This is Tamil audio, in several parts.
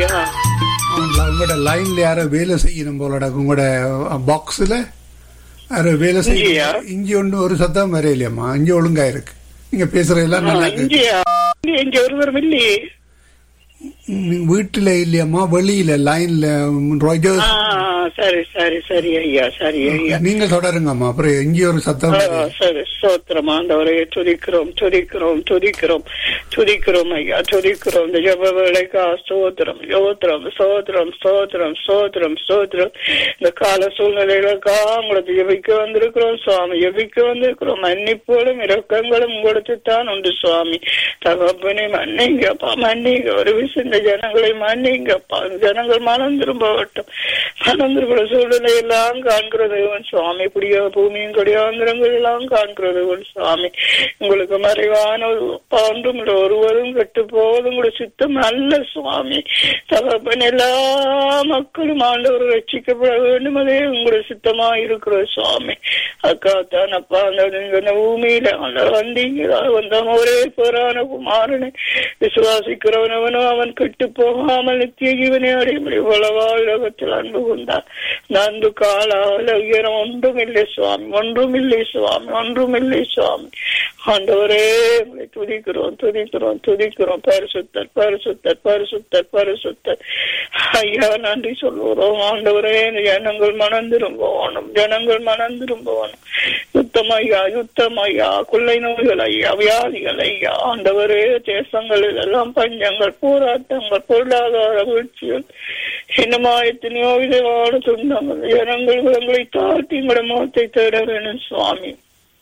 ஐயா ஆமாம், உங்களோட லைன்ல யாரோ வேலை செய்யணும் போலடா உங்களோட பாக்ஸ்ல யாரோ வேலை இங்கேயா? செய்ய இஞ்சி ஒன்று ஒரு சத்தம் வரையிலையம்மா இஞ்சி ஒழுங்கா இருக்கு நீங்க பேசுறதெல்லாம் நல்லா இருக்கு இங்கேயா இங்க ஒருவரும் இல்லையே நீங்க வீட்டுல இல்லையம்மா வெளியில லைன்ல ரோஜர்ஸ் ஆ, சரி சரி சரி ஐயா சரி ஐயா நீங்க தொடருங்கம்மா அப்புறம் இஞ்சி ஒரு சத்தம் ஆ, வருது. சரி ஸ்தோத்திரம் ஆண்டவரே துதிக்கிறோம் துதிக்கிறோம் துதிக்கிறோம் துதிக்கிறோம் ஐயா துதிக்கிறோம் இந்த ஜப வேலைக்கா ஸ்தோத்திரம் யோத்திரம் ஸ்தோத்திரம் ஸ்தோத்திரம் ஸ்தோத்திரம் ஸ்தோத்திரம் இந்த கால சூழ்நிலைகளுக்கா உங்களுக்கு ஜபிக்க வந்திருக்கிறோம் சுவாமி ஜபிக்க வந்திருக்கிறோம் மன்னிப்புகளும் இரக்கங்களும் உங்களுக்கு தான் உண்டு சுவாமி தகப்பனே மன்னிங்கப்பா மன்னிங்க ஒரு விஷயம் இந்த ஜனங்களை மன்னிங்கப்பா ஜனங்கள் மனம் திரும்பவட்டும் மனம் திரும்ப சூழ்நிலை எல்லாம் காண்கிறது உன் சுவாமி புடிய பூமியும் கொடியாந்திரங்கள் எல்லாம் காண்கிறது உன் சுவாமி உங்களுக்கு மறைவான ஒரு ஒன்றும் இல்லை ஒருவரும் கெட்டு போவதும் கூட சுத்தம் அல்ல சுவாமி தகப்பன் எல்லா மக்களும் ஆண்டவர் ரட்சிக்கப்பட வேண்டும் அதே உங்களுடைய சுத்தமா இருக்கிற சுவாமி அக்கா தான் அப்பா அந்த இந்த பூமியில ஆண்டவர் வந்தீங்க வந்தவன் ஒரே பேரான குமாரனை விசுவாசிக்கிறவனவனோ அவன் கெட்டு போகாமல் நித்திய ஜீவனை அடையும் இவ்வளவா உலகத்தில் அன்பு கொண்டார் நன்பு காலால உயரம் ஒன்றும் இல்லை சுவாமி ஒன்றும் இல்லை சுவாமி ஒன்றும் இல்லை சுவாமி ஆண்டவரே உங்களை துதிக்கிறோம் துதிக்கிறோம் துதிக்கிறோம் பரிசுத்தர் பரிசுத்தர் பரிசுத்தர் பரிசுத்தர் ஐயா நன்றி சொல்லுகிறோம் ஆண்டவரே இந்த ஜனங்கள் மனம் திரும்பணும் ஜனங்கள் மனம் திரும்பணும் யுத்தம் ஐயா யுத்தம் ஐயா கொள்ளை நோய்கள் ஐயா வியாதிகள் ஐயா ஆண்டவரே தேசங்களில் எல்லாம் பஞ்சங்கள் போராட்டங்கள் பொருளாதார வீழ்ச்சிகள் என்னமா எத்தனையோ விதமான துன்பங்கள் ஜனங்கள் உங்களை தாழ்த்தி உங்களோட முகத்தை தேட வேணும் சுவாமி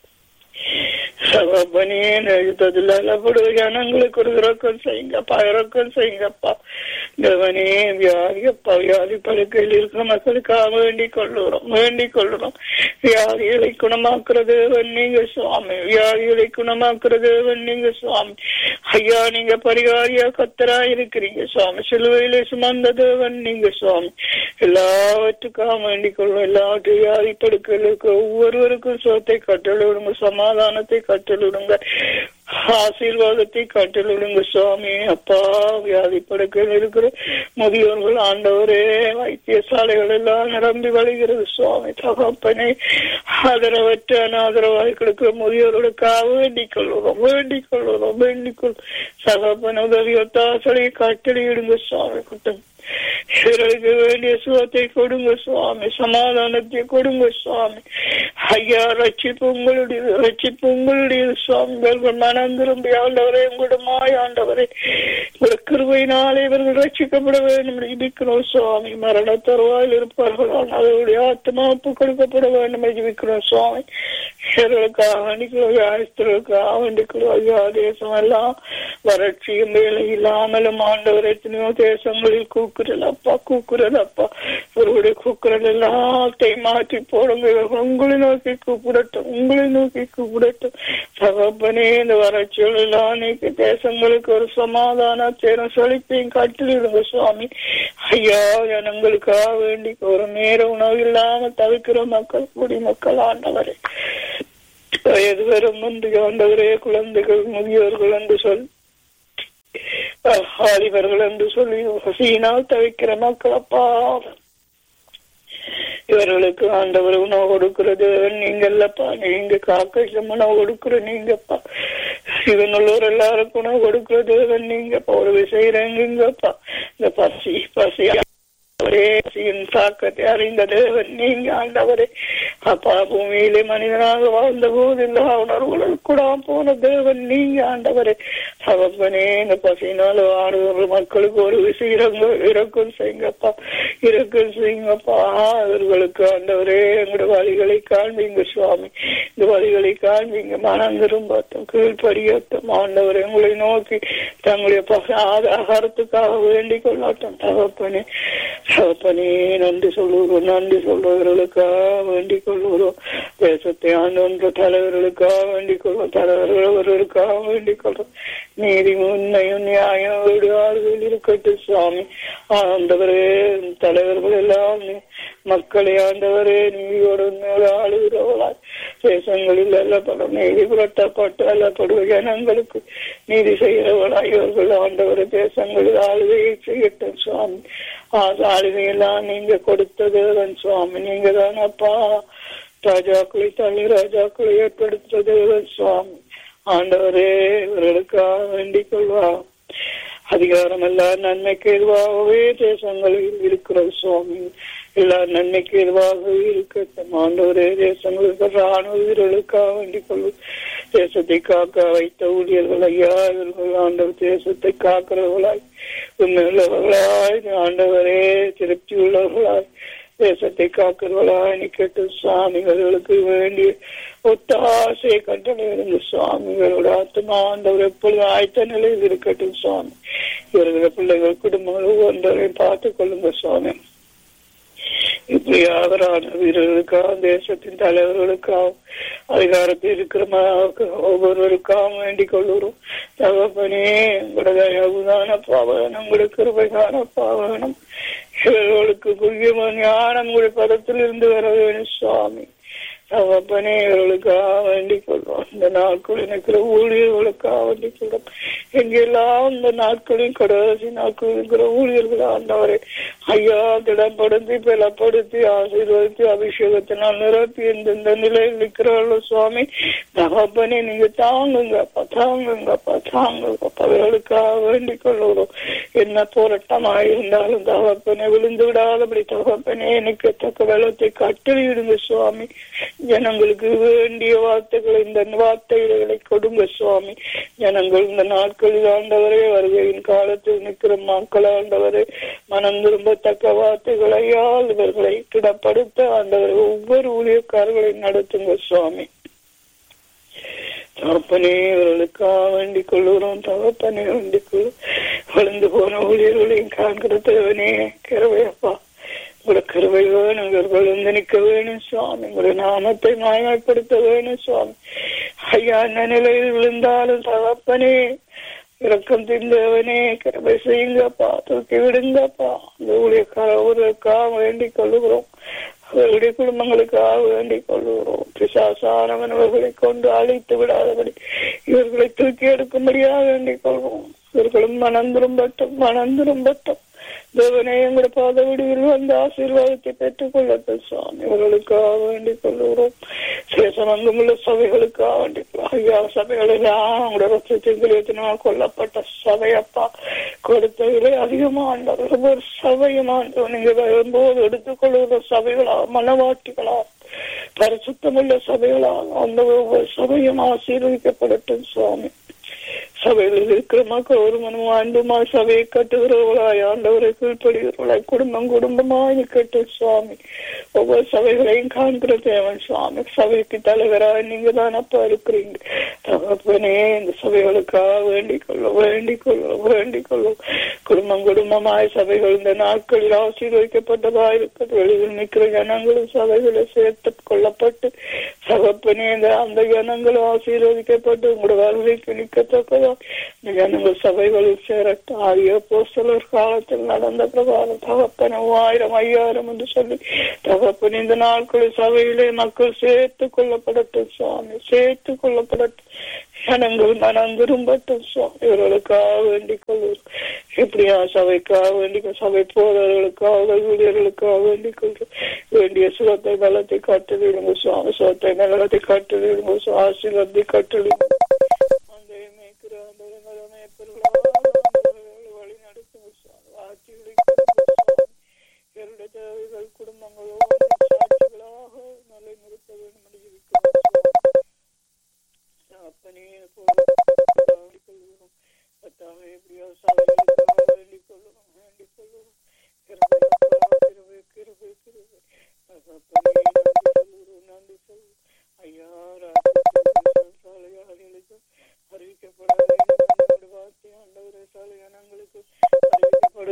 சகப்பனே யுத்தத்தில் அல்லப்படு ஜனங்களுக்கு ஒரு இறக்கம் செய்யுங்கப்பா இறக்கம் செய்யுங்கப்பா தேவனே வியாதியப்பா வியாதி படுக்கையில் இருக்கிற மக்களுக்காக வேண்டிக் கொள்ளுகிறோம் வேண்டிக் கொள்ளுகிறோம் வியாதிகளை குணமாக்குற தேவன் நீங்க சுவாமி வியாதிகளை குணமாக்குற தேவன் நீங்க சுவாமி ஐயா நீங்க பரிகாரியா கத்தரா இருக்கிறீங்க சுவாமி சிலுவையிலே சுமந்த தேவன் நீங்க சுவாமி எல்லாவற்றுக்காக வேண்டிக் கொள்ளும் எல்லாவற்றையும் வியாதி படுக்கைகளுக்கு ஒவ்வொருவருக்கும் சுகத்தை கட்டளிடுங்க சமாதானத்தை கட்டளிடுங்க ஆசீர்வாதத்தை கட்டளிடுங்க சுவாமி அப்பா வியாதி படுக்கையில் இருக்கிற முதியோர்கள் ஆண்டவரே வைத்தியசாலைகள் எல்லாம் நிரம்பி வழிகிறது சுவாமி தகப்பனே ஆதரவற்ற அனாதரவாய் கிடக்கிற முதியோர்களுக்காக வேண்டிக் கொள்ளுறோம் வேண்டிக் கொள்ளுறோம் வேண்டிக் கொள் சகப்பன உதவி ஒத்தாசலை கட்டளையிடுங்க சுவாமி குட்டம் இவர்களுக்கு வேண்டிய சுகத்தை கொடுங்க சுவாமி சமாதானத்தை கொடுங்க சுவாமி ஐயா ரட்சிப்பு உங்களுடைய ரட்சிப்பு உங்களுடைய சுவாமி இவர்கள் மனம் திரும்பி ஆண்டவரே உங்களுடைய மாய் ஆண்டவரே ஒரு கிருபையினாலே இவர்கள் ரட்சிக்கப்பட வேண்டும் ஜிபிக்கிறோம் சுவாமி மரண தருவாயில் இருப்பார்கள் அவருடைய ஆத்மா ஒப்பு கொடுக்கப்பட வேண்டும் ஜிபிக்கிறோம் சுவாமி இவர்களுக்காக வேண்டிக்கிறோம் வியாதிகளுக்காக வேண்டிக்கிறோம் ஐயா தேசம் எல்லாம் வறட்சியும் வேலை இல்லாமலும் ஆண்டவர் எத்தனையோ தேசங்களில் கூக்குறல் அப்பா கூக்குறல் அப்பா இவருடைய கூக்குறல் எல்லாத்தையும் மாற்றி போடுங்க இவர்கள் உங்களை நோக்கி கூப்பிடட்டும் உங்களை நோக்கி கூப்பிடட்டும் தகப்பனே இந்த வறட்சிகள் எல்லாம் நீக்கி தேசங்களுக்கு ஒரு சமாதான சேரும் செழிப்பையும் கட்டிலிடுங்க சுவாமி ஐயா ஜனங்களுக்காக வேண்டி ஒரு நேர உணவு இல்லாம தவிக்கிற மக்கள் குடிமக்கள் ஆண்டவரே வயது வரும் முந்தைய ஆண்டவரே குழந்தைகள் முதியோர்கள் என்று சொல் வாலிபர்கள் என்று சொல்லி சீனால் தவிக்கிற மக்கள் அப்பா இவர்களுக்கு ஆண்டவர் உணவு கொடுக்கிறது நீங்கல்லப்பா நீங்க காக்க உணவு கொடுக்கிற நீங்கப்பா இவனுள்ளோர் எல்லாருக்கும் உணவு கொடுக்கிறது நீங்கப்பா ஒரு செய்யறீங்கப்பா இந்த பசி பசி ஒரே பசியின் தாக்கத்தை அறிந்த தேவன் நீங்க ஆண்டவரே அப்பா பூமியிலே மனிதனாக வாழ்ந்த போது எல்லா உணர்வுகளும் கூட போன தேவன் நீங்க ஆண்டவரே தகப்பனே இந்த பசியினால ஆடுகிற மக்களுக்கு ஒரு விஷயம் இறக்கம் செய்யுங்கப்பா இறக்கம் செய்யுங்கப்பா இவர்களுக்கு ஆண்டவரே எங்களுடைய வழிகளை காண்பீங்க சுவாமி இந்த வழிகளை காண்பீங்க மனம் திரும்பட்டும் கீழ்படியட்டும் ஆண்டவரை உங்களை நோக்கி தங்களுடைய பச ஆகாரத்துக்காக வேண்டிக் கொள்ளட்டும் தகப்பனே தகப்பனே நன்றி சொல்லுகிறோம் நன்றி சொல்றவர்களுக்காக வேண்டிக் கொள்ளுகிறோம் தேசத்தை ஆண்டு தலைவர்களுக்காக வேண்டிக் கொள்வோம் தலைவர்கள் அவர்களுக்காக வேண்டிக் கொள்றோம் நீதி உண்மையும் நியாயம் வீடு ஆளுகள் இருக்கட்டும் சுவாமி ஆண்டவரே தலைவர்கள் எல்லாம் மக்களை ஆண்டவரே நீயோடு உண்மையோடு ஆளுகிறவளாய் தேசங்களில் அல்லப்படும் நீதி புரட்டப்பட்டு அல்லப்படும் ஜனங்களுக்கு நீதி செய்கிறவளாய் இவர்கள் ஆண்டவர் தேசங்களில் ஆளுகையை செய்யட்டும் சுவாமி ஆ- ஆளுகையெல்லாம் நீங்க கொடுத்தது சுவாமி நீங்க தான் அப்பா ராஜாக்களை தள்ளி ராஜாக்களை ஏற்படுத்துறது சுவாமி ஆண்டவரே இவர்களுக்காக வேண்டிக் கொள்வா அதிகாரம் எல்லாம் நன்மைக்கு எதுவாகவே தேசங்களில் இருக்கிறது சுவாமி எல்லா நன்மைக்கு எதுவாகவே இருக்கட்டும் ஆண்டவரே தேசங்களுக்கு ராணுவ வீரர்களுக்காக வேண்டிக் கொள்வோம் தேசத்தை காக்க வைத்த ஊழியர்கள் ஐயா இவர்கள் ஆண்டவர் தேசத்தை காக்கிறவர்களாய் உண்மையுள்ளவர்களாய் ஆண்டவரே திருப்தி உள்ளவர்களாய் தேசத்தை காக்கிறவர்களாய் நிக்கட்டு சுவாமிகளுக்கு வேண்டிய ஒத்தாசையை கட்டளையிடுங்க சுவாமிகளோட ஆத்மா ஆண்டவர் எப்பொழுது ஆயத்த நிலையில் இருக்கட்டும் சுவாமி இவர்கள் பிள்ளைகள் குடும்பங்கள் ஒவ்வொன்றையும் பார்த்துக் கொள்ளுங்க சுவாமி இப்படியாக ராணுவ வீரர்களுக்காக தேசத்தின் தலைவர்களுக்காக அதிகாரத்தில் இருக்கிற ம- ஒவ்வொருவருக்காக வேண்டிக் கொள்ளுறோம் தகப்பனே உங்களோட தயவுதான பாவனம் உங்களுக்கு கிருபைதான பாவனம் இவர்களுக்கு குய்யமான ஞானம் உங்களுடைய பதத்தில் இருந்து வர வேணும் சுவாமி தகப்பனே இவர்களுக்காக வேண்டிக் கொள்வோம் இந்த நாட்களில் இருக்கிற ஊழியர்களுக்காக வேண்டிக் கொள்வோம் எங்கெல்லாம் இந்த நாட்களின் கடைசி நாட்களில் இருக்கிற ஊழியர்கள் ஆண்டவரை ஐயா திடப்படுத்தி பலப்படுத்தி ஆசீர்வதித்து அபிஷேகத்தினால் நிரப்பி இந்த நிலையில் இருக்கிறார்கள் சுவாமி தகப்பனே நீங்க தாங்குங்கப்பா தாங்குங்கப்பா தாங்குங்கப்பா அவர்களுக்காக வேண்டிக் கொள்ளுகிறோம் என்ன போராட்டமாக இருந்தாலும் தகப்பனை விழுந்து விடாதபடி தகப்பனே எனக்கு தக்க வெள்ளத்தை கட்டளையிடுங்க சுவாமி ஜனங்களுக்கு வேண்டிய வார்த்தைகளை இந்த வார்த்தைகளை கொடுங்க சுவாமி ஜனங்கள் இந்த நாட்களில் ஆண்டவரே வருகையின் காலத்தில் நிற்கிற மக்கள் ஆண்டவரே மனம் திரும்பத்தக்க வார்த்தைகளையால் இவர்களை கிடப்படுத்த ஆண்டவரை ஒவ்வொரு ஊழியக்காரர்களை நடத்துங்க சுவாமி தகப்பனே இவர்களுக்காக வேண்டிக் கொள்ளுகிறோம் தகப்பனே வேண்டிக் கொள்ளும் வளர்ந்து போன ஊழியர்களையும் காண்கிற தேவனே கிரவையப்பா உங்களோட கிருபை வேணும் இவர்கள் வந்து நிற்க வேணும் சுவாமி உங்களுடைய நாமத்தை மாயமைப்படுத்த வேணும் சுவாமி ஐயா அந்த நிலையில் விழுந்தாலும் தகப்பனே இரக்கம் திந்தவனே கிருபை செய்யுங்கப்பா தூக்கி விடுங்கப்பா அந்த ஊழியக்கார ஊருக்காக வேண்டிக் கொள்ளுகிறோம் அவர்களுடைய குடும்பங்களுக்காக வேண்டிக் கொள்ளுகிறோம் பிசாசானவன் அவர்களை கொண்டு அழைத்து விடாதபடி இவர்களை தூக்கி எடுக்கும்படியாக வேண்டிக் கொள்வோம் இவர்களும் மனம் திரும்பட்டும் மனம் திரும்பட்டும் தேவனே எங்களுடைய பாத விடுவில் வந்து ஆசீர்வாதத்தை பெற்றுக் கொள்ளட்டும் சுவாமி இவர்களுக்காக வேண்டிக் கொள்ளுகிறோம் சேசமங்கும் உள்ள சபைகளுக்காக வேண்டிக் கொள்ளும். ஐயா சபைகளெல்லாம் உங்களுடைய ரத்தத்தின் கிளியத்தினால் கொல்லப்பட்ட சபையப்பா கொடுத்த விலை அதிகமாண்டவர் ஒவ்வொரு சபையும் ஆண்டவர் நீங்க வரும்போது எடுத்துக்கொள்ளுகிற சபைகளா மனவாட்டிகளா பரிசுத்தமுள்ள சபைகளா அந்த ஒவ்வொரு சபையும் ஆசீர்வதிக்கப்படட்டும் சுவாமி சபைகளில் இருக்கிற மக்கள் ஒரு மனம் ஆண்டுமா சபையை கட்டுகிறவர்களாய் ஆண்டவரை கீழ்ப்படுகிறவர்களாய் குடும்பம் குடும்பமாய் நிக்கட்டும் சுவாமி ஒவ்வொரு சபைகளையும் காண்கிற தேவன் சுவாமி சபைக்கு தலைவராய் நீங்க தான் அப்பா இருக்கிறீங்க தகப்பனே இந்த சபைகளுக்காக வேண்டிக் கொள்ளும் வேண்டிக் கொள்ளும் வேண்டிக் கொள்ளும் குடும்பம் குடும்பமாய் சபைகள் இந்த நாட்களில் ஆசீர்வதிக்கப்பட்டதா இருக்கிறது வெளியில் நிற்கிற ஜனங்களும் சபைகளை சேர்த்து கொள்ளப்பட்டு சகப்பனே இந்த அந்த ஜனங்களும் ஆசீர்வதிக்கப்பட்டு உங்களோட வருகைக்கு நிற்கத்தக்கதா இந்த ஜனங்கள் சபைகளில் சேரட்டும் ஆகிய போஸ்தலர் காலத்தில் நடந்த பிரகாரம் தகப்பன மூவாயிரம் ஐயாயிரம் என்று சொல்லி தகப்பன் இந்த நாட்களில் சபையிலே மக்கள் சேர்த்து கொள்ளப்படட்டும் சுவாமி சேர்த்து கொள்ளப்படட்டும் ஜனங்கள் மனம் திரும்பட்டும் சுவாமி இவர்களுக்காக வேண்டிக் கொள்வோம் எப்படியா சபைக்காக வேண்டிக் கொள் சபை போதவர்களுக்காக ஊழியர்களுக்காக வேண்டிக் கொள்வோம் வேண்டிய சுகத்தை நலத்தை கட்டுவிடுங்க சுவாமி சுகத்தை நலத்தை கட்டுவிடுங்க ஆசீர்வத்தை கட்டுவிடுங்க அந்த மேய்க்கிற அந்த மேய்ப்பர்களாக வழி நடத்துங்க சுவாமி ஆட்சி என்னுடைய தேவைகள் குடும்பங்கள் ஒவ்வொன்றும் சாட்சிகளாக நிலை நிறுத்த வேண்டும் என்று இருக்கிறோம் அப்பனே வேண்டிக் கொள்கிறோம் பத்தாவே எப்படியோ சபைகளுக்காக வேண்டிக் கொள்ளுவோம் வேண்டிக் கொள்ளுவோம் கிருபை கிருபை கிருபை அப்பனே நன்றி சொல்லுகிறோம் நன்றி சொல்லுவோம் ஐயா அறிவிக்கப்பட வேண்டும் வார்த்தை ஆண்டவரே சாலையானங்களுக்கு அறிவிக்கப்படுகிற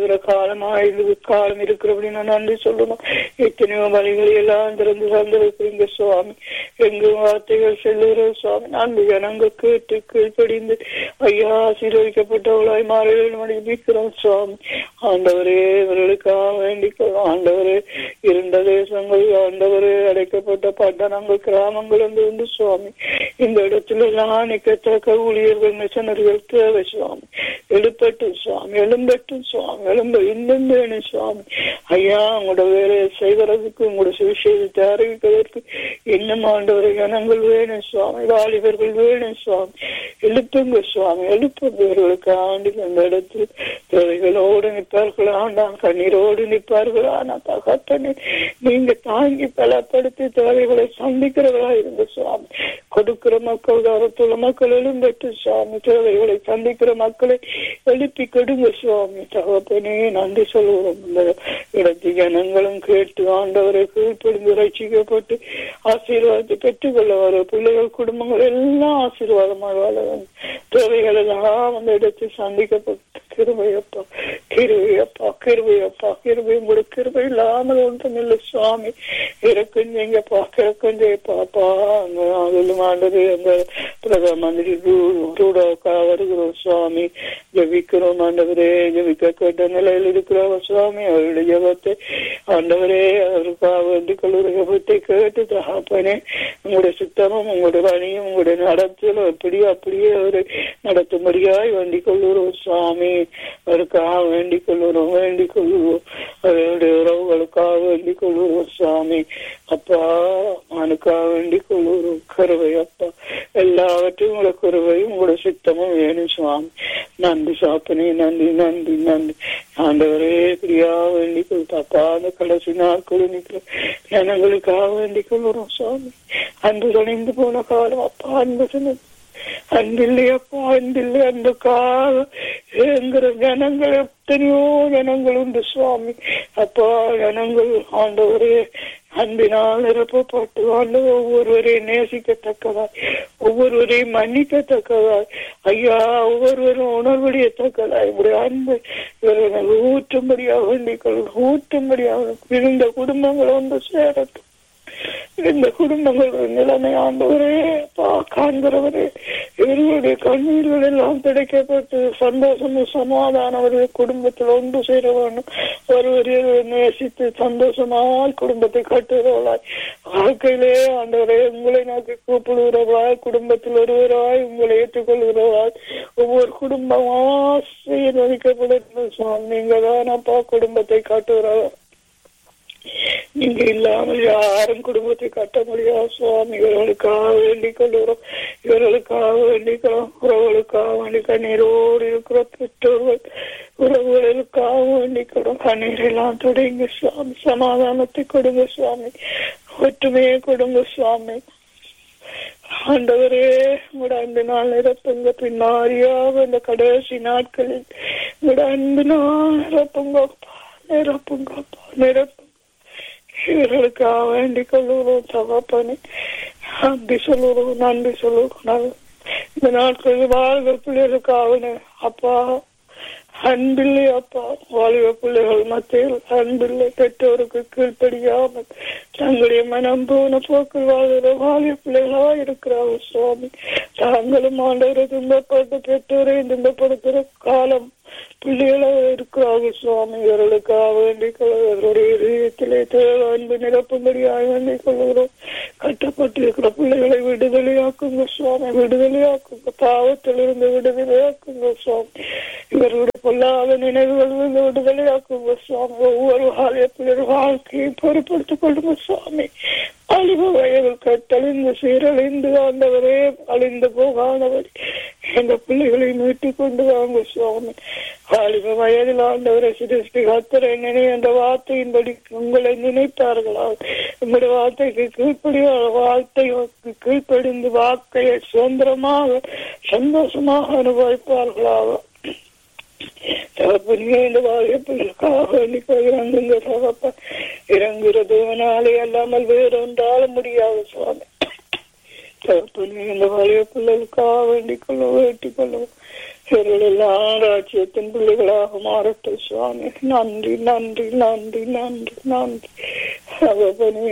வருகிற காலமா இது காலம் இருக்கிறபடி நான் நன்றி சொல்லணும் எத்தனையோ வழிகளை எல்லாம் திறந்து தந்திருக்கிறீங்க சுவாமி எங்கும் வார்த்தைகள் செல்லுகிற சுவாமி நன்றி ஜனங்கள் கேட்டு கீழ்ப்படிந்து ஐயா ஆசீர்வதிக்கப்பட்டவளாய் மாற வேண்டும் சுவாமி ஆண்டவரே இவர்களுக்காக வேண்டிக்கிறோம் ஆண்டவரே இருண்ட தேசங்கள் ஆண்டவரே அடைக்கப்பட்ட பட்டணங்கள் கிராமங்கள் என்று உண்டு சுவாமி இந்த இடத்துல எல்லாம் நிக்கத்தக்க ஊழியர்கள் மிஷனர்கள் தேவை சுவாமி எழுப்பட்டும் சுவாமி எழும்பட்டும் சுவாமி எழும்ப இன்னும் வேணும் சுவாமி ஐயா உங்களோட வேலையை செய்வதற்கு உங்களோட சுவிசேஷத்தை அறிவிப்பதற்கு இன்னும் ஆண்டவரை ஜனங்கள் வேணும் சுவாமி வாலிபர்கள் வேணும் சுவாமி எழுப்புங்க சுவாமி எழுப்புங்க இவர்களுக்கு ஆண்டு அந்த இடத்தில் தேவைகளோடு நிற்பார்கள் ஆண்டாம் கண்ணீரோடு நிற்பார்கள் ஆனா தகப்பனே நீங்க தாங்கி பலப்படுத்தி தேவைகளை சந்திக்கிறவர்களா இருந்த சுவாமி கொடுக்கிற மக்கள் தரத்துள்ள மக்கள் எழும்பட்டு சுவாமி தேவைகளை சந்திக்கிற மக்களை எழுப்பி கெடுங்க சுவாமி தகப்பனே நன்றி சொல்லுவோம் இந்த இடத்து ஜனங்களும் கேட்டு ஆண்டவரை கீழ்ப்படிந்து ரட்சிக்கப்பட்டு ஆசீர்வாதத்தை பெற்றுக்கொள்ள வர பிள்ளைகள் குடும்பங்கள் எல்லாம் ஆசீர்வாதமாக வாழ வேண்டும் தேவைகள் எல்லாம் அந்த இடத்தில் சந்திக்கப்பட்டு கிருபையப்பா கிருபையப்பா கிருபையப்பா கிருபை உங்களோட கிருபை இல்லாமல் ஒன்றும் இல்லை சுவாமி இறக்குஞ்சீங்கப்பா கிடக்குஞ்சேப்பாப்பா அங்க அதிலும் ஆண்டது அந்த பிரதம மந்திரி ரூடாக்கா வருகிறோம் சுவாமி ஜபிக்கிறோம் ஆண்டவரே ஜபிக்க கேட்ட நிலையில் இருக்கிறோம் சுவாமி அவருடைய ஜபத்தை ஆண்டவரே அவருக்காக வேண்டிக் கொள்ளுற ஜபத்தை கேட்டு தகப்பனே உங்களுடைய சுத்தமும் உங்களுடைய பணியும் உங்களுடைய நடத்தலும் எப்படி அப்படியே அவரை நடத்தும்படியாய் வேண்டிக் கொள்ளுறோம் சுவாமி அவருக்காக வேண்டிக் கொள்ளுறோம் வேண்டிக் கொள்ளுவோம் அவருடைய உறவுகளுக்காக வேண்டிக் கொள்ளுவோம் சுவாமி அப்பா அவனுக்காக வேண்டிக் கொள்ளுவோம் கருவை அப்பா எல்லாவற்றையும் உங்களோட குருவையும் உங்களோட சித்தமும் வேணும் சுவாமி நன்றி சாப்பனே நன்றி நன்றி நன்றி ஆண்டவரே பிரியா வேண்டிக் கொள்ளுப்பா அந்த கடைசி நாட்கள் நிற்கிற ஜனங்களுக்காக வேண்டிக் கொள்ளுறோம் சுவாமி அன்பு தொலைந்து போன காலம் அப்பா அன்பு சொன்னது அன்பில்லையப்பா அன்பில்லை அன்புக்காக ஏங்குற ஜனங்கள் எத்தனையோ ஜனங்கள் உண்டு சுவாமி அப்பா ஜனங்கள் ஆண்டவரே அன்பினால் நிரப்பப்பட்டு ஆண்டு ஒவ்வொருவரையும் நேசிக்கத்தக்கதாய் ஒவ்வொருவரையும் மன்னிக்கத்தக்கதாய் ஐயா ஒவ்வொருவரும் உணர்வடையத்தக்கதாய் இப்படி அன்பு இவர்கள் ஊற்றும்படியாக வேண்டிக்கொள் ஊற்றும்படியாக இருந்த குடும்பங்கள் ஒன்று சேரட்டும் இந்த குடும்பங்கள் நிலைமை ஆண்டவரே அப்பா காண்கிறவரே இவர்களுடைய கண்ணீர்கள் எல்லாம் கிடைக்கப்பட்டு சந்தோஷமும் சமாதானம் அவருடைய குடும்பத்தில் ஒன்று சேர வேண்டும் ஒருவரை நேசித்து சந்தோஷமாய் குடும்பத்தை கட்டுகிறவளாய் வாழ்க்கையிலே ஆண்டவரே உங்களை நோக்கி கூப்பிடுகிறவளாய் குடும்பத்தில் ஒருவராய் உங்களை ஏற்றுக்கொள்கிறவளாய் ஒவ்வொரு குடும்பம் ஆசீர்வதிக்கப்படும் சுவாமி நீங்க தான் அப்பா குடும்பத்தை காட்டுகிறவள் நீங்க இல்லாமல் யாரும் குடும்பத்தை கட்ட முடியாது சுவாமி இவர்களுக்காக வேண்டிக் கொள்கிறோம் இவர்களுக்காக வேண்டிக்கிறோம் உறவுகளுக்காக வேண்டி கண்ணீரோடு இருக்கிற பெற்றோர்கள் உறவுகளுக்காக வேண்டிக்கிறோம் கண்ணீர் எல்லாம் தொடங்க சுவாமி சமாதானத்தை கொடுங்க சுவாமி ஒற்றுமையை கொடுங்க சுவாமி ஆண்டவரே உங்களோட அன்பு நாள் நிரப்புங்க பின்னாரியாக இந்த கடைசி நாட்களில் உங்களோட அன்பு நாள் நிரப்புங்கப்பா நிரப்புங்கப்பா நிரப்புங்க இவர்களுக்காக வேண்டிக் கொள்ளுகிறோம் தகப்பனே நன்றி சொல்லுறோம் நன்றி சொல்லுகிறோம் இந்த நாட்களில் வாழ்கிற பிள்ளைகளுக்காக அப்பா அன்பில்லை அப்பா வாலிப பிள்ளைகள் மத்தியில் அன்பில்லை பெற்றோருக்கு கீழ்ப்படியாமல் தங்களுடைய மனம் போன போக்கில் வாழ்கிற வாலிப பிள்ளைகளா இருக்கிறார்கள் சுவாமி தாங்களும் ஆண்டவரை துன்பப்பட்டு பெற்றோரை துன்பப்படுத்துகிற காலம் பிள்ளைகளாக இருக்கிறார்கள் சுவாமி இவர்களுக்காக வேண்டிக் கொள்வர்களுடைய இதயத்திலே தேவை அன்பு நிரப்பும்படியாக வேண்டிக் கொள்கிறோம் கட்டப்பட்டிருக்கிற பிள்ளைகளை விடுதலையாக்குங்க சுவாமி விடுதலையாக்குங்க பாவத்திலிருந்து விடுதலையாக்குங்க சுவாமி இவர்களுடைய பொல்லாத நினைவுகள் இருந்து விடுதலையாக்குங்க சுவாமி ஒவ்வொரு வாழைய பிள்ளை வாழ்க்கையை பொறுப்படுத்திக் கொள்ளுங்க சுவாமி அழிவு வயதில் கட்டழிந்து சீரழிந்து ஆண்டவரே அழிந்து போகாதவரை எங்க பிள்ளைகளை மீட்டுக் கொண்டு வாங்க சுவாமி வாலிப வயதில் ஆண்டவரை சிருஷ்டி கத்தரை நினை என்ற வார்த்தையின்படி உங்களை நினைத்தார்களா உங்களுடைய வார்த்தைக்கு கீழ்ப்படிய வார்த்தைக்கு கீழ்ப்படிந்து வாக்கையை சுதந்திரமாக சந்தோஷமாக அனுபவிப்பார்களாக தகப்பனே இந்த வாய்ப்புகளுக்காக இறங்குங்க தகப்ப இறங்குற தேவனாலே அல்லாமல் வேறொன்றால முடியாது சுவாமி தகப்பனே இந்த வழிய பிள்ளைகளுக்காக வேண்டிக் கொள்ளும் வேண்டிக் கொள்ளும் இவர்கள் எல்லாம் ராஜ்யத்தின் பிள்ளைகளாக மாறட்டும் சுவாமி நன்றி நன்றி நன்றி நன்றி நன்றி தகப்பனே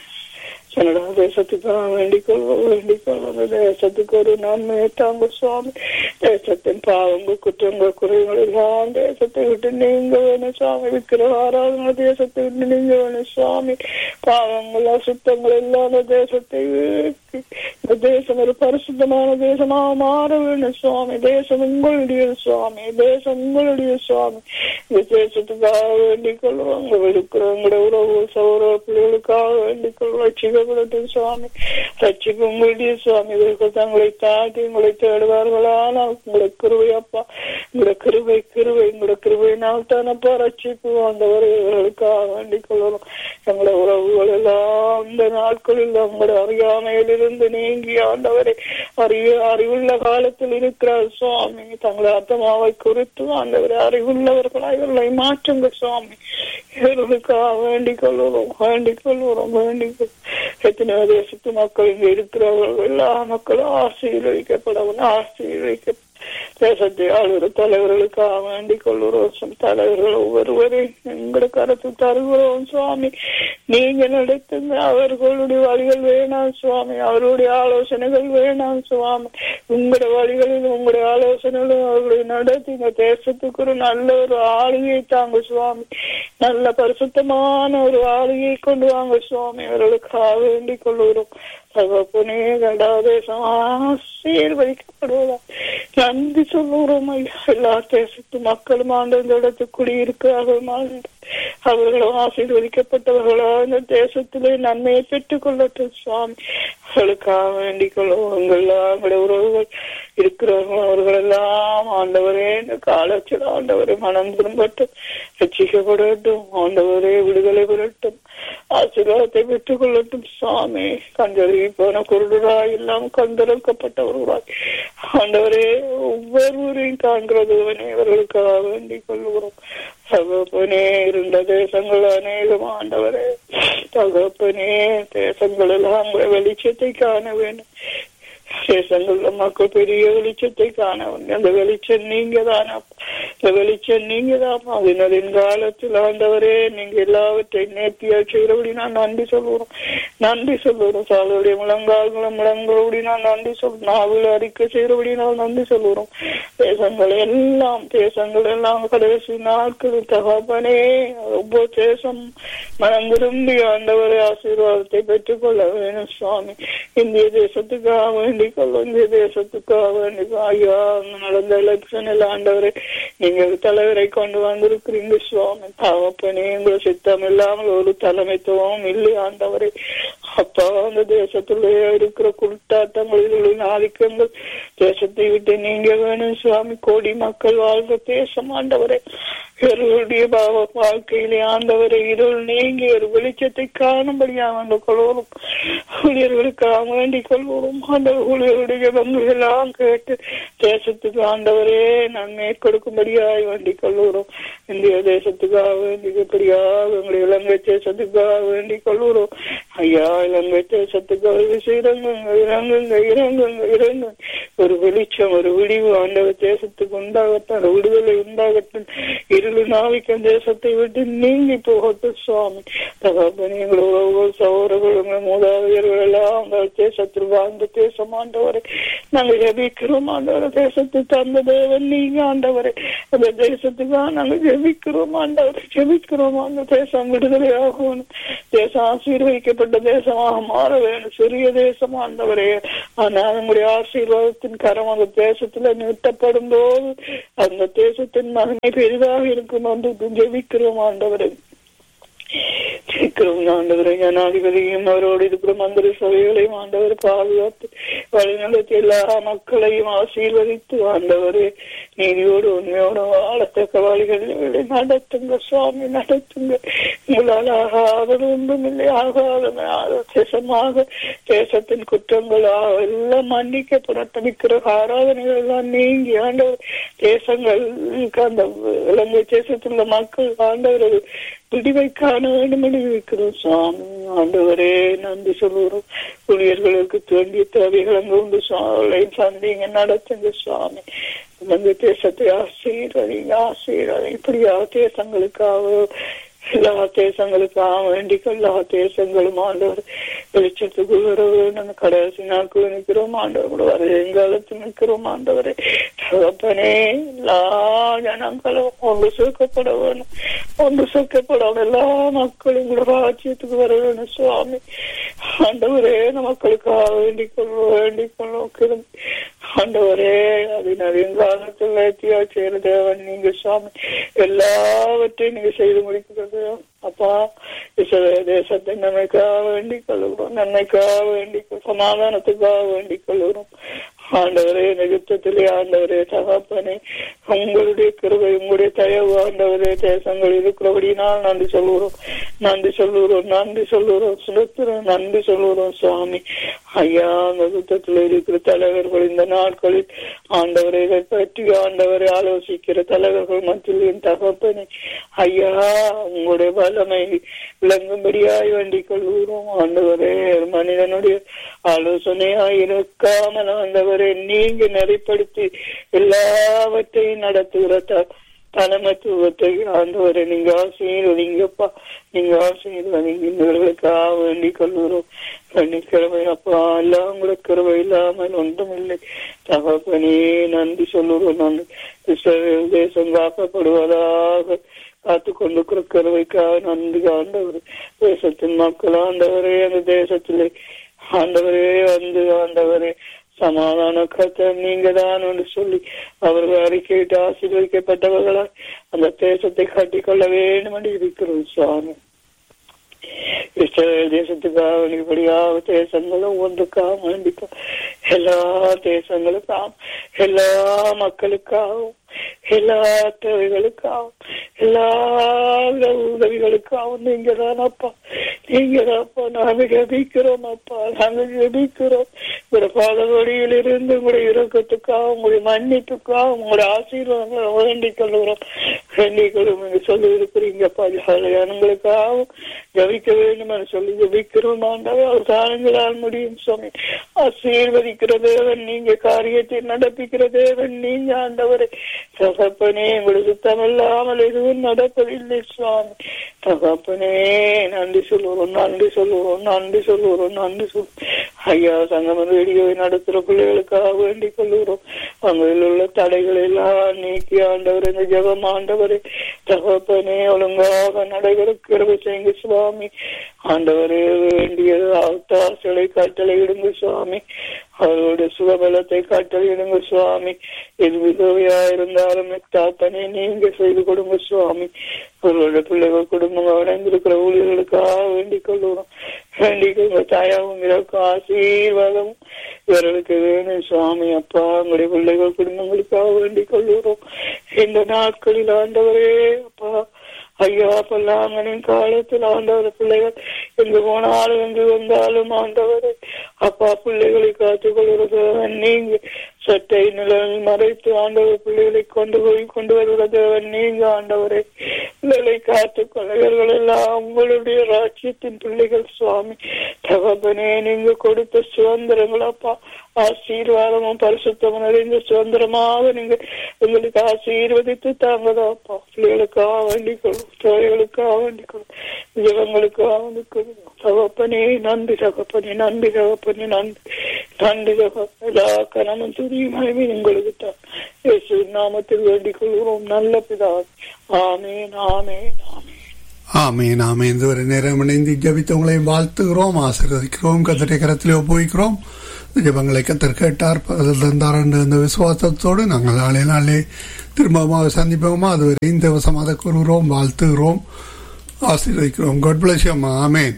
கனடா தேசத்துக்காக வேண்டிக் கொள்வோம் வேண்டிக் கொள்வோம் இந்த தேசத்துக்கு ஒரு நன்மையை தாங்க சுவாமி தேசத்தின் பாவங்கள் குற்றங்கள் குறைகள் எல்லாம் தேசத்தை விட்டு நீங்க வேணும் சுவாமி விக்கிர ஆராதனை தேசத்தை விட்டு நீங்க வேணும் சுவாமி பாவங்கள் அசுத்தங்கள் எல்லாம் இந்த தேசத்தை விட்டு இந்த தேசம் ஒரு பரிசுத்தமான தேசமாக மாற வேணும் சுவாமி தேசம் உங்களுடைய சுவாமி தேசம் உங்களுடைய சுவாமி இந்த தேசத்துக்காக வேண்டிக் கொள்வோம் உங்களுக்கு உங்களுடைய உறவு சௌரவ பிள்ளைகளுக்காக வேண்டிக் கொள்வோம் ரட்சிக்கப்படட்டும் சுவாமி ரட்சிப்பு உங்களுடைய சுவாமி இவர்கள் தங்களை தாண்டி உங்களை தேடுவார்களானால் உங்களுடைய கிருவை அப்பா உங்களுடைய கிருவை கிருவை உங்களுடைய கிருவையினால் தானப்பா ரட்சிப்பு வந்தவர் இவர்களுக்காக வேண்டிக் கொள்ளணும் எங்களுடைய உறவுகள் எல்லாம் இந்த நாட்களில் உங்களுடைய அறியாமையிலிருந்து நீங்கி ஆண்டவரை அறிய அறிவுள்ள காலத்தில் இருக்கிறார் சுவாமி தங்களை ஆத்மாவை குறித்து ஆண்டவரை அறிவுள்ளவர்களாய் இவர்களை மாற்றுங்க சுவாமி இவர்களுக்காக வேண்டிக் கொள்ளுறோம் வேண்டிக் கொள்ளுறோம் வேண்டிக் கொள் எத்தனையோ தேசத்து மக்கள் இங்க இருக்கிறவர்கள் எல்லா மக்களும் ஆசீர்வதிக்கப்படவும் ஆசீர்வதிக்க தேசத்தை ஆளுகிற தலைவர்களுக்காக வேண்டிக் கொள்ளுறோம் தலைவர்கள் ஒவ்வொருவரையும் எங்களுக்கு கருத்து தருகிறோம் சுவாமி நீங்க நடத்துங்க அவர்களுடைய வழிகள் வேணாம் சுவாமி அவருடைய ஆலோசனைகள் வேணாம் சுவாமி உங்களுடைய வழிகளில் உங்களுடைய ஆலோசனைகளும் அவர்களுடைய நடத்துங்க தேசத்துக்கு ஒரு நல்ல ஒரு ஆளுகை தாங்க சுவாமி நல்ல பரிசுத்தமான ஒரு ஆளுகை கொண்டு வாங்க சுவாமி அவர்களுக்காக வேண்டிக் கொள்ளுகிறோம் தகப்பனே கடாதேசம் ஆசீர்வதிக்கப்படுவதா நன்றி சொல்லுகிறோம் ஐயா எல்லா தேசத்து மக்களும் ஆண்டு இந்த இடத்துக்கு குடியிருக்கிறார்கள் அவர்களும் ஆசீர்வதிக்கப்பட்டவர்களா இந்த தேசத்திலே நன்மையை பெற்றுக் கொள்ளட்டும் சுவாமி அவர்களுக்காக வேண்டிக் கொள்ளும் உங்களுடைய உறவுகள் இருக்கிறவர்கள் அவர்கள் எல்லாம் ஆண்டவரே இந்த காலத்தில் ஆண்டவரை மனம் திரும்பட்டும் ரட்சிக்கப்படட்டும் ஆண்டவரே விடுதலை பெறட்டும் ஆசீர்வாதத்தை பெற்றுக் கொள்ளட்டும் சுவாமி கண்டறிவி போன குருடராய் எல்லாம் கண்டிருக்கப்பட்டவர்களாய் ஆண்டவரே ஒவ்வொருவரையும் காண்கிறதுவனே இவர்களுக்காக வேண்டிக் கொள்கிறோம் தகப்பனே இருந்த தேசங்கள் அநேகம் ஆண்டவரே தகப்பனே தேசங்கள் எல்லாம் வெளிச்சத்தை காண வேண்டும் தேசங்கள்ல மக்கள் பெரிய வெளிச்சத்தை காண வேண்டும் அந்த வெளிச்சம் நீங்க தானா இந்த வெளிச்சம் நீங்க தான் அதனதின் காலத்தில் ஆண்டவரே நீங்க எல்லாவற்றையும் நேர்த்தியா செய்யறபடி நான் நன்றி சொல்லுறோம் நன்றி சொல்லுறோம் சாலுடைய முழங்கால்களும் முழங்கோடி நான் நன்றி சொல் நாவில் அறிக்கை செய்யறபடி நான் நன்றி சொல்லுறோம் தேசங்கள் எல்லாம் தேசங்கள் எல்லாம் கடைசி நாட்கள் தகப்பனே ஒவ்வொரு தேசம் மனம் விரும்பி ஆண்டவரை ஆசீர்வாதத்தை பெற்றுக்கொள்ள வேணும் சுவாமி இந்திய தேசத்துக்காக வேண்டிக் கொள்ள இந்திய தேசத்துக்காக வேண்டிக் ஐயா நடந்த எலெக்ஷனில் ஆண்டவரை நீங்கள் தலைவரை கொண்டு வந்திருக்கிறீங்க சுவாமி தகப்பனே உங்களை சித்தம் இல்லாமல் ஒரு தலைமைத்துவம் இல்லை ஆண்டவரை அப்பா அந்த தேசத்துல இருக்கிற குருட்டாட்டங்களில் ஆதிக்கங்கள் தேசத்தை விட்டு நீங்க வேணும் சுவாமி கோடி மக்கள் வாழ்ந்த தேசம் ஆண்டவரை இவர்களுடைய வாழ்க்கையிலே ஆண்டவரை இருள் நீங்கி ஒரு வெளிச்சத்தை காணும்படியாக அந்த கொள்வோம் ஊழியர்களுக்காக வேண்டிக் கொள்வோம் ஆண்டவர் ஊழியருடைய பங்குகளெல்லாம் கேட்டு தேசத்துக்கு ஆண்டவரே நன்மை கொடுக்கும்படியாய் வேண்டிக் கொள்ளுகிறோம் இந்திய தேசத்துக்காக வேண்டிக்கப்படியாக எங்களுடைய இலங்கை தேசத்துக்காக வேண்டிக் கொள்ளுகிறோம் ஐயா இலங்கை தேசத்துக்காக இறங்குங்க இறங்குங்க இறங்குங்க இறங்குங்க ஒரு வெளிச்சம் ஒரு விடிவு ஆண்டவர் தேசத்துக்கு உண்டாகட்டும் விடுதலை உண்டாகட்டும் இருளு நாவிக்கும் தேசத்தை விட்டு நீங்கி போகட்டும் சுவாமி தகப்பனே எங்கள் உறவுகள் சகோதரர்கள் எங்கள் மூதாதையர்கள் எல்லாம் உங்கள் தேசத்தில் வாழ்ந்த தேசம் ஆண்டவரை நாங்கள் ஜெபிக்கிறோம் ஆண்டவரை தேசத்தை தந்த தேவன் நீங்க ஆண்டவரை அந்த தேசத்துக்காக நாங்கள் ஜெபிக்கிறோம் ஆண்டவரை ஜெபிக்கிறோம் அந்த தேசம் விடுதலை ஆகணும் தேசம் ஆசீர்வதிக்கப்பட்ட தேசமாக மாற வேணும் சிறிய தேசம் ஆண்டவரே ஆனால் உங்களுடைய ஆசீர்வாதத்தின் கரம் அந்த தேசத்துல நிறுத்தப்படும் போது அந்த தேசத்தின் மகனை பெரிதாக இருக்கும் என்று ஜெபிக்கிறோம் ஆண்டவரை சீக்கிரம் ஆண்டவரை ஜனாதிபதியும் அவரோடு இருக்கிற மந்திர சபைகளையும் ஆண்டவர் பாதுகாத்து வழிநடத்தி எல்லா மக்களையும் ஆசீர்வதித்து ஆண்டவரே நீதியோடு உண்மையோடு வாழத்தக்க வழிகளில் நடத்துங்க சுவாமி நடத்துங்க உங்களால் ஆகாதது ஒன்றும் இல்லை ஆகாத தேசமாக தேசத்தின் குற்றங்கள் எல்லாம் மன்னிக்கப்படட்டும் விக்கிரக ஆராதனைகள் எல்லாம் நீங்கி ஆண்டவர் தேசங்கள் அந்த இலங்கை தேசத்துள்ள மக்கள் ஆண்டவர் விடிவை காண வேண்டும் என்று இருக்கிறோம் சுவாமி ஆண்டவரே நன்றி சொல்லுகிறோம் ஊழியர்களுக்கு வேண்டிய தேவைகள் அங்கு உண்டு சுவாமி சந்திங்க நடத்துங்க சுவாமி அந்த தேசத்தை ஆசீர்வதிங்க ஆசீர்வதி இப்படியா தேசங்களுக்காக எல்லா தேசங்களுக்காக வேண்டிக் எல்லா தேசங்களும் ஆண்டவர் வெளிச்சத்துக்கு வர வேணும் கடைசி நாட்கள் நிற்கிறோம் ஆண்டவர் கூட வர எங்காலத்து நிற்கிறோம் ஆண்டவரே தகப்பனே எல்லா ஜனங்களும் ஒன்று சேர்க்கப்பட வேணும் ஒன்று சேர்க்கப்படாம எல்லா மக்களும் கூட ராஜ்யத்துக்கு வர வேணும் சுவாமி ஆண்டவரே இந்த மக்களுக்காக வேண்டிக் கொள்வோம் வேண்டிக் கொள்வோம் ஆண்டவரே அதன் காலத்தில் நேர்த்தியா செய்யற தேவன் நீங்க சுவாமி எல்லாவற்றையும் நீங்க செய்து முடிக்கிறது அப்பா இஸ்ரவேல் தேசத்தை நன்மைக்காக வேண்டிக் கொள்கிறோம் நன்மைக்காக வேண்டிக் கொள் சமாதானத்துக்காக வேண்டிக் கொள்கிறோம் ஆண்டவரே இந்த யுத்தத்திலே ஆண்டவரே தகப்பனே உங்களுடைய கிருபை உங்களுடைய தயவு ஆண்டவரே தேசங்கள் இருக்கிறபடினால் நன்றி சொல்லுகிறோம் நன்றி சொல்லுகிறோம் நன்றி சொல்லுகிறோம் சுதத்திரம் நன்றி சொல்லுகிறோம் சுவாமி ஐயா அந்த யுத்தத்தில் இருக்கிற தலைவர்கள் இந்த நாட்களில் ஆண்டவரை இதை பற்றி ஆண்டவரை ஆலோசிக்கிற தலைவர்கள் மத்தியில் என் தகப்பனே ஐயா உங்களுடைய வல்லமை விளங்கும்படியாய் வேண்டிக் கொள்கிறோம் ஆண்டவரே மனிதனுடைய ஆலோசனையாய் இருக்காமல் ஆண்டவரை நீங்க நெறிப்படுத்தி எல்லாவற்றையும் நடத்துகிற தலைமைத்துவத்தை ஆண்டவரை நீங்க ஆசீர்வதிங்கப்பா நீங்க ஆசீர்வதிங்க இவர்களுக்காக வேண்டிக் கொள்கிறோம் கிருபை அப்பா எல்லாம் உங்களை கிருபை இல்லாமல் ஒன்றும் இல்லை தகப்பனே நன்றி சொல்லுகிறோம் நன்றி இஸ்ரவேல் தேசம் காக்கப்படுவதாக காத்து கொண்டிருக்கிற கருவைக்காக நன்றி ஆண்டவர் தேசத்தின் மக்கள் ஆண்டவரே அந்த தேசத்திலே ஆண்டவரே வந்து ஆண்டவரே சமாதான கத்த நீங்க தான் என்று சொல்லி அவர்கள் அறிக்கையிட்டு ஆசீர்வதிக்கப்பட்டவர்களால் அந்த தேசத்தை கட்டிக்கொள்ள வேண்டும் என்று இருக்கிறோம் சுவாமி இஸ்ரேல் தேசத்துக்காக இப்படியாக தேசங்களும் ஒன்றுக்காக வேண்டிக்கோ எல்லா தேசங்களுக்காகவும் எல்லா மக்களுக்காகவும் எல்லா தேவைகளுக்காகவும் எல்லா உதவிகளுக்காகவும் நீங்க தான் அப்பா நீங்க தான் அப்பா நாங்கள் ஜபிக்கிறோம் அப்பா நாங்கள் ஜபிக்கிறோம் உங்களோட பாதவழியில் இருந்து உங்களுடைய இறக்கத்துக்காக உங்களுடைய மன்னிப்புக்காக உங்களுடைய ஆசீர்வாதங்களை வேண்டிக் கொள்கிறோம் வேண்டிக் கொள்ளும் நீங்க சொல்லி இருக்கிறீங்கப்பா ஜனங்களுக்காகவும் ஜபிக்க வேண்டும் என்று சொல்லி ஜபிக்கிறோம் ஆண்டாவே அவர் தானங்களால் முடியும் சுவாமி ஆசீர்வதிக்கிற தேவன் நீங்க காரியத்தை நடப்பிக்கிற தேவன் நீங்க ஆண்டவரை தகப்பனே உங்களுக்கு சுத்தமில்லாமல் எதுவும் நடப்பதில்லை சுவாமி தகப்பனே நன்றி சொல்லுவோம் நன்றி சொல்லுவோம் நன்றி சொல்லுவோம் நன்றி சொல்லுவோம் ஐயா சங்கம ரேடியோவை நடத்துற பிள்ளைகளுக்காக வேண்டிக் கொள்ளுகிறோம் அங்கில் உள்ள தடைகள் எல்லாம் நீக்கி ஆண்டவர் இந்த ஜெபம் ஆண்டவரே தகப்பனே ஒழுங்காக நடைபெற கிருபை செய்யுங்க சுவாமி ஆண்டவரே வேண்டியது ஆத்தாசலை கட்டளை இடுங்க சுவாமி அவருடைய சுகபலத்தை கட்டளையிடுங்க சுவாமி எது விதவையா இருந்தாலும் தாப்பனே நீங்க செய்து கொடுங்க சுவாமி அவர்களுடைய பிள்ளைகள் குடும்பம் அடைந்திருக்கிற ஊழியர்களுக்காக வேண்டிக் கொள்ளுவோம் வேண்டிக் கொள்ளுங்க தாயாவும் இறக்கும் ஆசீர்வாதம் இவர்களுக்கு வேணும் சுவாமி அப்பா உங்களுடைய பிள்ளைகள் குடும்பங்களுக்காக வேண்டிக் கொள்ளுகிறோம் இந்த நாட்களில் ஆண்டவரே அப்பா ஐயா பல்லாங்கனின் காலத்தில் ஆண்டவர் பிள்ளைகள் எங்கு போனாலும் எங்கு வந்தாலும் ஆண்டவர் அப்பா பிள்ளைகளை காத்துக் கொள்கிறது நீங்க சட்டை நிலையில் மறைத்து ஆண்டவர் பிள்ளைகளை கொண்டு போய் கொண்டு வருகிறது நீங்க ஆண்டவரை பிள்ளைகளை காத்துக் கொள்ளையர்கள் எல்லாம் உங்களுடைய ராஜ்யத்தின் பிள்ளைகள் சுவாமி தகப்பனே நீங்க கொடுத்த சுதந்திரங்கள் அப்பா ஆசீர்வாதமும் பரிசுத்தமும் நிறைந்த சுதந்திரமாக நீங்க எங்களுக்கு ஆசீர்வதித்து தாங்கதாப்பா பிள்ளைகளுக்காக வேண்டிக் கொள்ளும் தேவைகளுக்காக வேண்டிக் கொள்ளும் ஜெபங்களுக்காக வேண்டிக் கொள்ளும் தகப்பனே நன்றி தகப்பனே நன்றி தகப்பனே நன்றி நன்றி தகப்ப எல்லா கனமும் துணியுமே உங்களுக்கு தான் இயேசு நாமத்தில் வேண்டிக் கொள்கிறோம் நல்ல பிதா ஆமேன் ஆமேன் ஆமேன் ஆமேன் ஆமேன் இதுவரை நேரம் இணைந்து ஜபித்தவங்களையும் வாழ்த்துகிறோம் ஆசீர்வதிக்கிறோம் கத்தரை கரத்திலே ஒப்புவிக்கிறோம் ஜபங்களை கத்தர் கேட்டார் பதில் தந்தார் என்ற இந்த விசுவாசத்தோடு நாங்கள் நாளே நாளே திரும்பமாக சந்திப்போமா அதுவரை இந்த வசமாக கூறுகிறோம் வாழ்த்துகிறோம் ஆசீர்வதிக்கிறோம் God bless you அம்மா ஆமேன்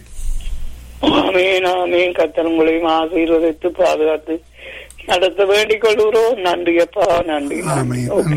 ஆமேன் ஆமேன் கத்தர் உங்களையும் ஆசீர்வதித்து பாதுகாத்து நடத்த வேண்டிக் கொள்கிறோம் நன்றி அப்பா நன்றி நன்றி ஆமேன் ஓகே